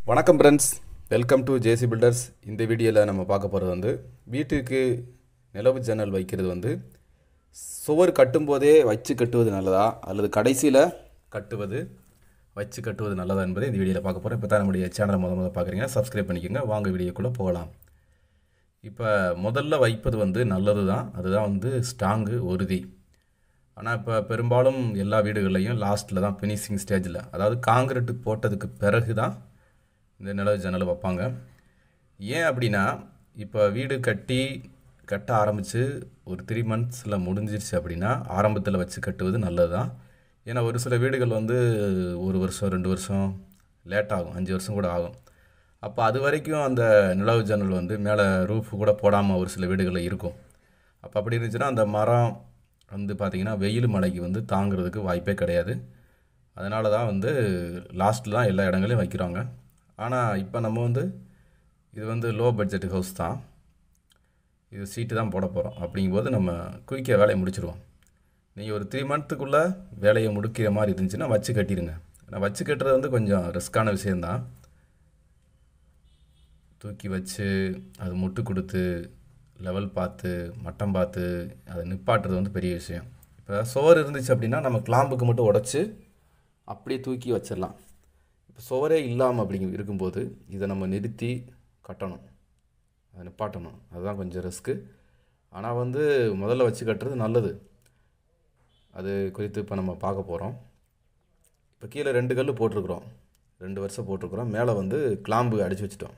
வணக்கம் friends welcome to JC Builders இந்த வீடியோவில் நம்ம பார்க்க போகிறது வந்து வீட்டுக்கு நிலவு ஜன்னல் வைக்கிறது வந்து சுவர் கட்டும்போதே வச்சு கட்டுவது நல்லதா அல்லது கடைசியில் கட்டுவது வச்சு கட்டுவது நல்லதா என்பதை இந்த வீடியோவில் பார்க்க போகிறோம் இப்போ தான் நம்முடைய சேனலை முத முதல்ல பார்க்குறீங்க சப்ஸ்கிரைப் பண்ணிக்கோங்க வாங்க வீடியோக்குள்ளே போகலாம் இப்போ முதல்ல வைப்பது வந்து நல்லது தான் அதுதான் வந்து ஸ்ட்ராங்கு உறுதி ஆனால் இப்போ பெரும்பாலும் எல்லா வீடுகள்லையும் லாஸ்ட்டில் தான் ஃபினிஷிங் ஸ்டேஜில் அதாவது காங்கிரீட் போட்டதுக்கு பிறகு தான் இந்த நிலவு ஜன்னல் வைப்பாங்க ஏன் அப்படின்னா இப்போ வீடு கட்டி கட்ட ஆரம்பித்து ஒரு த்ரீ மந்த்ஸில் முடிஞ்சிருச்சு அப்படின்னா ஆரம்பத்தில் வச்சு கட்டுவது நல்லது தான் ஏன்னா ஒரு சில வீடுகள் வந்து ஒரு வருஷம் ரெண்டு வருஷம் லேட் ஆகும் அஞ்சு வருஷம் கூட ஆகும் அப்போ அது வரைக்கும் அந்த நிலவு ஜன்னல் வந்து மேலே ரூஃப் கூட போடாமல் ஒரு சில வீடுகளில் இருக்கும் அப்போ அப்படி இருந்துச்சுன்னா அந்த மரம் வந்து பார்த்திங்கன்னா வெயில் மழைக்கு வந்து தாங்கிறதுக்கு வாய்ப்பே கிடையாது அதனால தான் வந்து லாஸ்ட்டில் தான் எல்லா இடங்களையும் வைக்கிறாங்க ஆனால் இப்போ நம்ம வந்து இது வந்து லோ பட்ஜெட் ஹவுஸ் தான் இது சீட்டு தான் போட போகிறோம் அப்படிங்கும்போது நம்ம குயிக்காக வேலையை முடிச்சிருவோம் நீங்கள் ஒரு த்ரீ மந்த்துக்குள்ளே வேலையை முடிக்கிற மாதிரி இருந்துச்சுன்னா வச்சு கட்டிடுங்க நான் வச்சு கட்டுறது வந்து கொஞ்சம் ரிஸ்க்கான விஷயந்தான் தூக்கி வச்சு அது முட்டு கொடுத்து லெவல் பார்த்து மட்டம் பார்த்து அதை நிப்பாட்டுறது வந்து பெரிய விஷயம் இப்போ சுவர் இருந்துச்சு அப்படின்னா நம்ம கிளாம்புக்கு மட்டும் உடச்சி அப்படியே தூக்கி வச்சிடலாம் இப்போ சுவரே இல்லாமல் அப்படிங்க இருக்கும்போது இதை நம்ம நிறுத்தி கட்டணும் அதை நிப்பாட்டணும் அதுதான் கொஞ்சம் ரிஸ்க்கு ஆனால் வந்து முதல்ல வச்சு கட்டுறது நல்லது அது குறித்து இப்போ நம்ம பார்க்க போகிறோம் இப்போ கீழே ரெண்டு கல் போட்டிருக்குறோம் ரெண்டு வருஷம் போட்டிருக்குறோம் மேலே வந்து கிளாம்பு அடித்து வச்சிட்டோம்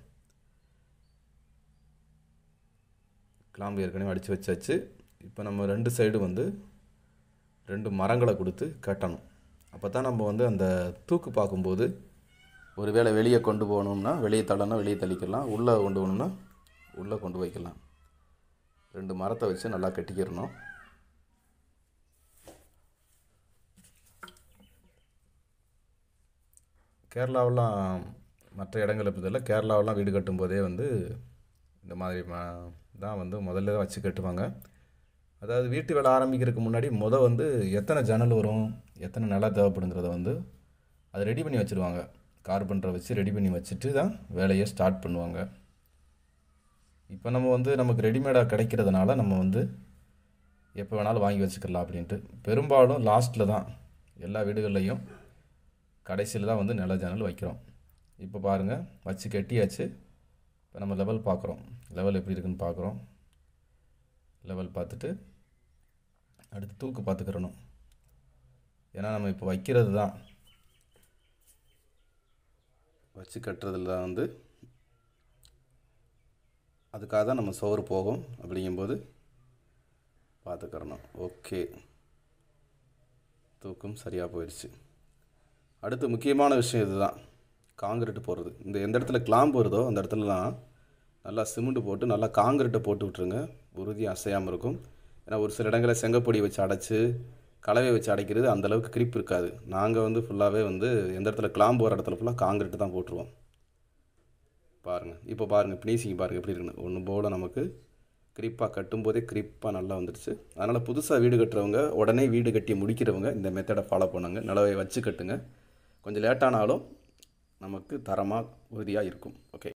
கிளாம்பு ஏற்கனவே அடித்து வச்சாச்சு இப்போ நம்ம ரெண்டு சைடு வந்து ரெண்டு மரங்களை கொடுத்து கட்டணும் அப்போ தான் நம்ம வந்து அந்த தூக்கு பார்க்கும்போது ஒரு வேளை வெளியே கொண்டு போகணும்னா வெளியே தள்ளனா வெளியே தள்ளிக்கலாம் உள்ளே கொண்டு போகணும்னா உள்ளே கொண்டு வைக்கலாம் ரெண்டு மரத்தை வச்சு நல்லா கட்டிக்கிறணும் கேரளாவெல்லாம் மற்ற இடங்களை பதில் கேரளாவெல்லாம் வீடு கட்டும்போதே வந்து இந்த மாதிரி ம தான் வந்து முதல்ல தான் வச்சு கட்டுவாங்க அதாவது வீட்டு வேலை ஆரம்பிக்கிறதுக்கு முன்னாடி முத வந்து எத்தனை ஜன்னல் வரும் எத்தனை நிலம் தேவைப்படுங்கிறத வந்து அதை ரெடி பண்ணி வச்சுருவாங்க கார்பன்டரை வச்சு ரெடி பண்ணி வச்சுட்டு தான் வேலையை ஸ்டார்ட் பண்ணுவாங்க இப்போ நம்ம வந்து நமக்கு ரெடிமேடாக கிடைக்கிறதுனால நம்ம வந்து எப்போ வேணாலும் வாங்கி வச்சுக்கலாம் அப்படின்ட்டு பெரும்பாலும் லாஸ்ட்டில் தான் எல்லா வீடுகள்லையும் கடைசியில் தான் வந்து நில ஜன்னல் வைக்கிறோம் இப்போ பாருங்கள் வச்சு கட்டியாச்சு இப்போ நம்ம லெவல் பார்க்குறோம் லெவல் எப்படி இருக்குன்னு பார்க்குறோம் லெவல் பார்த்துட்டு அடுத்து தூக்கு பார்த்துக்கிறணும் ஏன்னா நம்ம இப்போ வைக்கிறது தான் வச்சு கட்டுறதுல தான் வந்து அதுக்காக தான் நம்ம சோறு போகும் அப்படிங்கும்போது பார்த்துக்கிறணும் ஓகே தூக்கம் சரியாக போயிடுச்சு அடுத்து முக்கியமான விஷயம் இதுதான் காங்கிரீட் போடுறது இந்த எந்த இடத்துல கிளாம்பு வருதோ அந்த இடத்துலலாம் நல்லா சிமெண்ட் போட்டு நல்லா காங்கிரீட்டை போட்டு விட்ருங்க உறுதி அசையாமல் இருக்கும் ஏன்னா ஒரு சில இடங்களில் செங்கப்பொடி வச்சு அடைச்சி கலவை வச்சு அடைக்கிறது அந்தளவுக்கு கிரிப் இருக்காது நாங்கள் வந்து ஃபுல்லாகவே வந்து எந்த இடத்துல கிளாம்பு வர இடத்துல ஃபுல்லாக காங்கிரீட்டு தான் போட்டுருவோம் பாருங்கள் இப்போ பாருங்கள் ஃபினிஷிங் பாருங்கள் எப்படி இருக்குன்னு ஒன்று போல் நமக்கு கிரிப்பாக கட்டும்போதே கிரிப்பாக நல்லா வந்துடுச்சு அதனால் புதுசாக வீடு கட்டுறவங்க உடனே வீடு கட்டி முடிக்கிறவங்க இந்த மெத்தடை ஃபாலோ பண்ணுங்க நிலவை வச்சு கட்டுங்க கொஞ்சம் லேட்டானாலும் நமக்கு தரமாக உறுதியாக இருக்கும் ஓகே